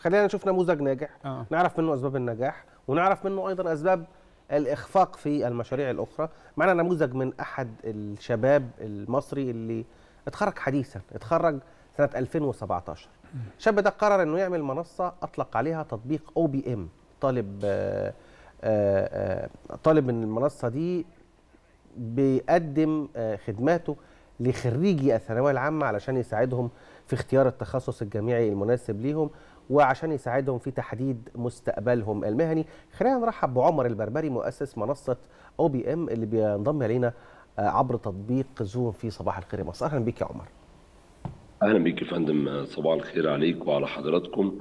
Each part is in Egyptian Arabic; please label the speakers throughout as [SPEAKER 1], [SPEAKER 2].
[SPEAKER 1] خلينا نشوف نموذج ناجح
[SPEAKER 2] آه.
[SPEAKER 1] نعرف منه اسباب النجاح ونعرف منه ايضا اسباب الاخفاق في المشاريع الاخرى معنا نموذج من احد الشباب المصري اللي اتخرج حديثا اتخرج سنه 2017 الشاب ده قرر انه يعمل منصه اطلق عليها تطبيق او بي ام طالب آه، آه، آه، طالب من المنصه دي بيقدم آه، خدماته لخريجي الثانويه العامه علشان يساعدهم في اختيار التخصص الجامعي المناسب ليهم وعشان يساعدهم في تحديد مستقبلهم المهني خلينا نرحب بعمر البربري مؤسس منصه او بي ام اللي بينضم الينا آه، عبر تطبيق زوم في صباح الخير يا مصر اهلا بيك يا عمر
[SPEAKER 3] اهلا بيك يا فندم صباح الخير عليك وعلى حضراتكم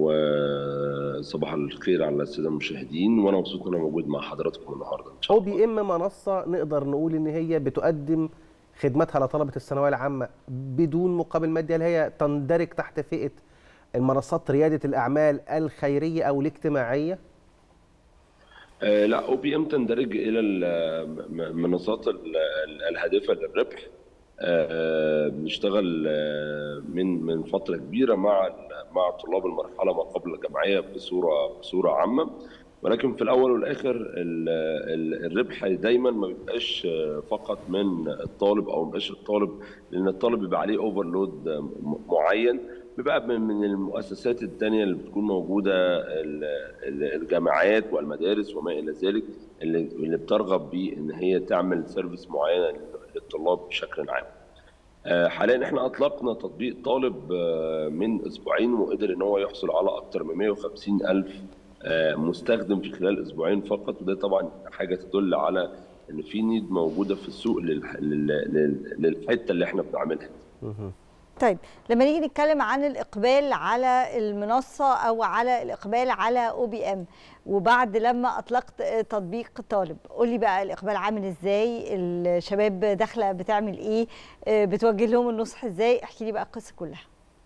[SPEAKER 3] وصباح الخير على الساده المشاهدين وانا مبسوط ان انا موجود مع حضراتكم النهارده ان شاء
[SPEAKER 1] او
[SPEAKER 3] الله
[SPEAKER 1] بي ام منصه نقدر نقول ان هي بتقدم خدماتها لطلبه الثانويه العامه بدون مقابل مادي هل هي تندرج تحت فئه المنصات رياده الاعمال الخيريه او الاجتماعيه
[SPEAKER 3] آه لا او بي ام تندرج الى المنصات ال- ال- الهادفه للربح آه، بنشتغل آه، من من فتره كبيره مع مع طلاب المرحله ما قبل الجامعيه بصوره بصوره عامه ولكن في الاول والاخر ال- ال- الربح دايما ما بيبقاش آه، فقط من الطالب او ما بيبقاش الطالب لان الطالب بيبقى عليه اوفرلود معين بيبقى من من المؤسسات الثانيه اللي بتكون موجوده ال- ال- الجامعات والمدارس وما الى ذلك اللي اللي بترغب بان هي تعمل سيرفيس معينه للطلاب بشكل عام. آه، حاليا احنا اطلقنا تطبيق طالب آه، من اسبوعين وقدر ان هو يحصل على اكثر من 150 الف آه، مستخدم في خلال اسبوعين فقط وده طبعا حاجه تدل على ان في نيد موجوده في السوق للح- لل- لل- للحته اللي احنا بنعملها دي.
[SPEAKER 4] طيب لما نيجي نتكلم عن الاقبال على المنصه او على الاقبال على او بي ام وبعد لما اطلقت تطبيق طالب قول لي بقى الاقبال عامل ازاي الشباب داخله بتعمل ايه آه، بتوجه لهم النصح ازاي احكي لي بقى القصه كلها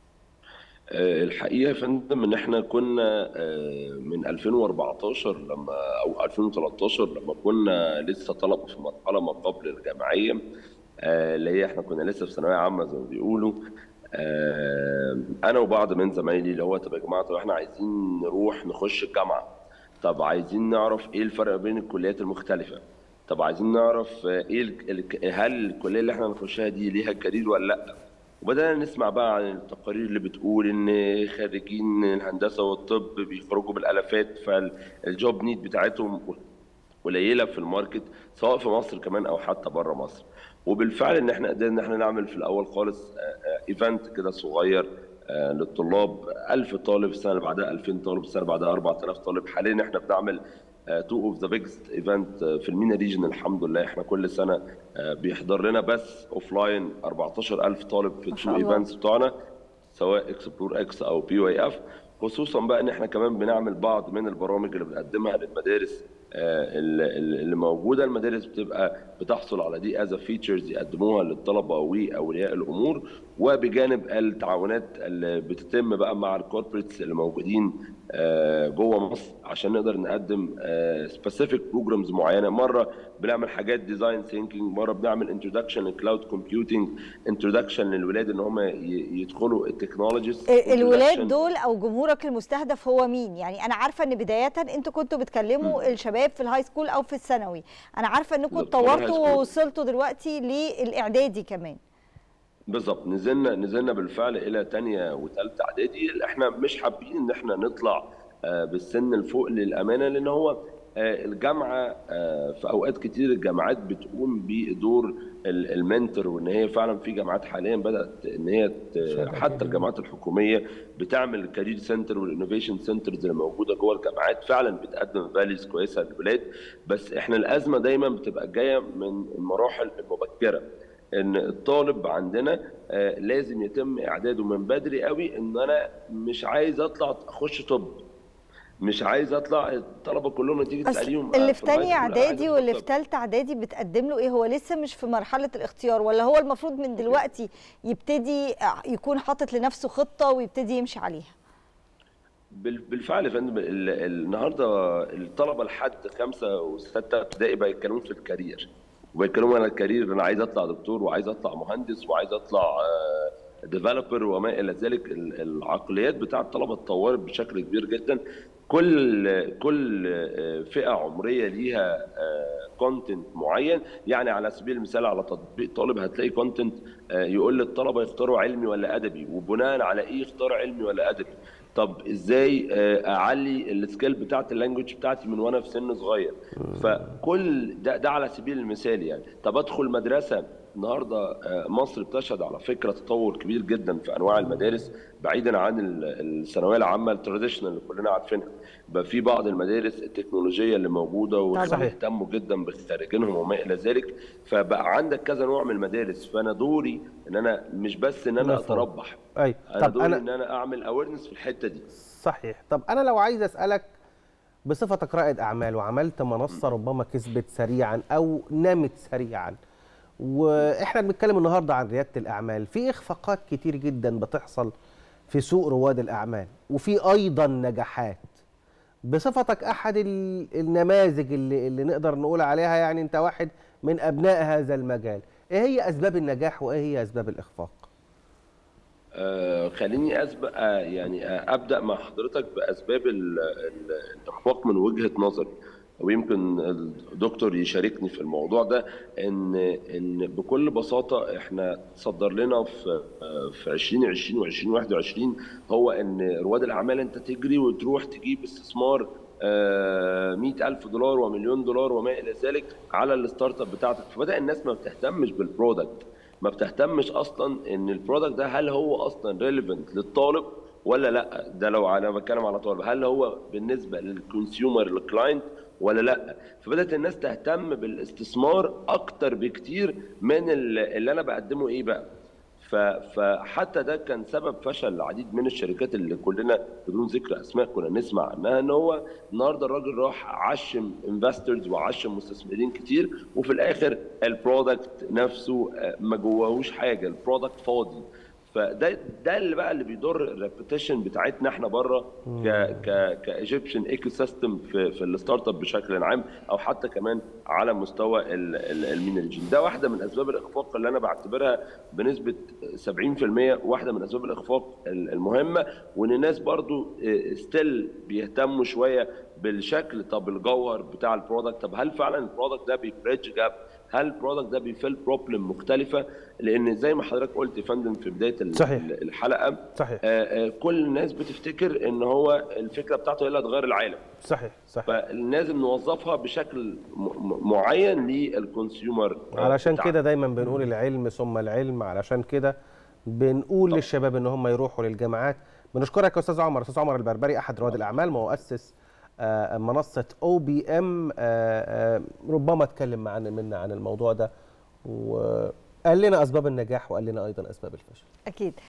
[SPEAKER 3] آه، الحقيقه يا فندم ان احنا كنا آه، من 2014 لما او 2013 لما كنا لسه طلبه في مرحله ما قبل الجامعيه آه، اللي هي احنا كنا لسه في ثانويه عامه زي ما بيقولوا آه، انا وبعض من زمايلي اللي هو طب يا جماعه طب احنا عايزين نروح نخش الجامعه طب عايزين نعرف ايه الفرق بين الكليات المختلفه طب عايزين نعرف آه، ايه ال- ال- هل الكليه اللي احنا هنخشها دي ليها كارير ولا لا وبدأنا نسمع بقى عن التقارير اللي بتقول ان خريجين الهندسه والطب بيخرجوا بالالافات فالجوب نيد بتاعتهم قليله في الماركت سواء في مصر كمان او حتى بره مصر وبالفعل ان احنا قدرنا ان احنا نعمل في الاول خالص ايفنت كده صغير آه، للطلاب 1000 طالب السنه اللي بعدها 2000 طالب السنه اللي بعدها 4000 طالب حاليا احنا بنعمل تو اوف ذا بيجست ايفنت في المينا ريجن الحمد لله احنا كل سنه آه، بيحضر لنا بس اوف لاين 14000 طالب في
[SPEAKER 4] ما
[SPEAKER 3] التو
[SPEAKER 4] شاء الله.
[SPEAKER 3] ايفنتس بتوعنا سواء اكسبلور اكس او بي واي اف خصوصا بقى ان احنا كمان بنعمل بعض من البرامج اللي بنقدمها للمدارس آه، اللي اللي موجوده المدارس بتبقى بتحصل على دي از فيتشرز يقدموها للطلبه واولياء الامور وبجانب التعاونات اللي بتتم بقى مع الكوربريتس اللي موجودين آه، جوه مصر عشان نقدر نقدم سبيسيفيك بروجرامز معينه مره بنعمل حاجات ديزاين ثينكينج مره بنعمل انتروداكشن للكلاود كومبيوتنج انتروداكشن للولاد ان هم ي- يدخلوا التكنولوجيز
[SPEAKER 4] الولاد دول او جمهورك المستهدف هو مين يعني انا عارفه ان بدايه انتوا كنتوا بتكلموا الشباب في الهاي سكول او في الثانوي انا عارفه انكم
[SPEAKER 3] بالظبط، في الهاي
[SPEAKER 4] اتطورتوا
[SPEAKER 3] سكول.
[SPEAKER 4] ووصلتوا دلوقتي للاعدادي كمان
[SPEAKER 3] بالظبط نزلنا نزلنا بالفعل الى تانية وثالثه اعدادي احنا مش حابين ان احنا نطلع آه، بالسن الفوق للامانه لان هو آه، الجامعه آه، في اوقات كتير الجامعات بتقوم بدور ال- المنتور وان هي فعلا في جامعات حاليا بدات ان هي ت- حتى الجامعات الحكوميه بتعمل الكارير سنتر والانوفيشن سنترز اللي موجوده جوه الجامعات فعلا بتقدم فاليوز كويسه للولاد بس احنا الازمه دايما بتبقى جايه من المراحل المبكره ان الطالب عندنا آه، لازم يتم اعداده من بدري قوي ان انا مش عايز اطلع اخش طب مش عايز اطلع الطلبه كلهم تيجي
[SPEAKER 4] أصل
[SPEAKER 3] تساليهم
[SPEAKER 4] اللي
[SPEAKER 3] آه،
[SPEAKER 4] في
[SPEAKER 3] الهاي
[SPEAKER 4] تانية
[SPEAKER 3] سكول أنا عايز
[SPEAKER 4] اعدادي
[SPEAKER 3] أدخل
[SPEAKER 4] واللي
[SPEAKER 3] طب.
[SPEAKER 4] في تالتة اعدادي بتقدم له ايه هو لسه مش في مرحله الاختيار ولا هو المفروض من دلوقتي يبتدي يكون حاطط لنفسه خطه ويبتدي يمشي عليها
[SPEAKER 3] بال- بالفعل يا فندم ال- النهارده الطلبه لحد خمسه وسته ابتدائي بقى يتكلموا في الكارير وبيتكلموا عن الكارير انا عايز اطلع دكتور وعايز اطلع مهندس وعايز اطلع آه، ديفلوبر وما الى ذلك ال- العقليات بتاع الطلبه اتطورت بشكل كبير جدا كل كل آه، فئه عمريه ليها كونتنت معين يعني على سبيل المثال على تطبيق طالب هتلاقي كونتنت يقول للطلبه يختاروا علمي ولا ادبي وبناء على ايه يختار علمي ولا ادبي طب ازاي آه، اعلي السكيل بتاعت اللانجوج بتاعتي من وانا في سن صغير فكل ده, ده على سبيل المثال يعني طب ادخل مدرسه النهارده آه، مصر بتشهد على فكره تطور كبير جدا في انواع المدارس بعيدا عن ال- الثانويه العامه التراديشنال اللي كلنا عارفينها بقى في بعض المدارس التكنولوجيه اللي موجوده واللي
[SPEAKER 4] طبعاً.
[SPEAKER 3] بيهتموا جدا بخريجينهم وما الى ذلك فبقى عندك كذا نوع من المدارس فانا دوري ان انا مش بس ان انا
[SPEAKER 1] مفهوم.
[SPEAKER 3] اتربح
[SPEAKER 1] اي
[SPEAKER 3] انا
[SPEAKER 1] طب
[SPEAKER 3] دوري
[SPEAKER 1] انا
[SPEAKER 3] ان انا اعمل اويرنس في الحته دي
[SPEAKER 1] صحيح طب انا لو عايز اسالك بصفتك رائد اعمال وعملت منصه ربما كسبت سريعا او نمت سريعا واحنا بنتكلم النهارده عن رياده الاعمال في اخفاقات كتير جدا بتحصل في سوق رواد الاعمال وفي ايضا نجاحات بصفتك احد ال- النماذج اللي, اللي نقدر نقول عليها يعني انت واحد من ابناء هذا المجال ايه هي اسباب النجاح وايه هي اسباب الاخفاق
[SPEAKER 3] آه خليني اسبق آه يعني آه ابدا مع حضرتك باسباب ال- ال- الاخفاق من وجهه نظري ويمكن الدكتور يشاركني في الموضوع ده ان ان بكل بساطه احنا صدر لنا في آه، في 2020 و2021 هو ان رواد الاعمال انت تجري وتروح تجيب استثمار آه، 100000 دولار ومليون دولار وما الى ذلك على الستارت اب بتاعتك فبدا الناس ما بتهتمش بالبرودكت ما بتهتمش اصلا ان البرودكت ده هل هو اصلا ريليفنت للطالب ولا لا ده لو انا بتكلم على طالب هل هو بالنسبه للكونسيومر للكلاينت ولا لا فبدات الناس تهتم بالاستثمار اكتر بكتير من ال- اللي انا بقدمه ايه بقى ف- فحتى ده كان سبب فشل العديد من الشركات اللي كلنا بدون ذكر اسماء كنا نسمع عنها ان هو النهارده الراجل راح عشم انفسترز وعشم مستثمرين كتير وفي الاخر البرودكت نفسه آه، ما جواهوش حاجه البرودكت فاضي فده ده اللي بقى اللي بيضر الريبيتيشن بتاعتنا احنا بره ك ك كايجيبشن ايكو سيستم في في الستارت اب بشكل عام او حتى كمان على مستوى ال- ال- المينرجين ده واحده من اسباب الاخفاق اللي انا بعتبرها بنسبه 70% واحده من اسباب الاخفاق ال- المهمه وان الناس برضو ستيل بيهتموا شويه بالشكل طب الجوهر بتاع البرودكت طب هل فعلا البرودكت ده بيبريدج جاب هل البرودكت ده بيفيل بروبلم مختلفه لان زي ما حضرتك قلت يا فندم في بدايه ال-
[SPEAKER 1] صحيح.
[SPEAKER 3] الحلقه
[SPEAKER 1] صحيح
[SPEAKER 3] آه، آه، كل الناس بتفتكر ان هو الفكره بتاعته هي اللي هتغير العالم
[SPEAKER 1] صحيح صحيح
[SPEAKER 3] فلازم نوظفها بشكل م- م- معين للكونسيومر
[SPEAKER 1] علشان
[SPEAKER 3] بتاعنا.
[SPEAKER 1] كده دايما بنقول العلم ثم العلم علشان كده بنقول
[SPEAKER 3] طبعا.
[SPEAKER 1] للشباب ان هم يروحوا للجامعات بنشكرك يا استاذ عمر استاذ عمر البربري احد رواد الاعمال مؤسس آه، منصه او بي ام ربما اتكلم معنا منا عن الموضوع ده وقال لنا اسباب النجاح وقال لنا ايضا اسباب الفشل
[SPEAKER 4] اكيد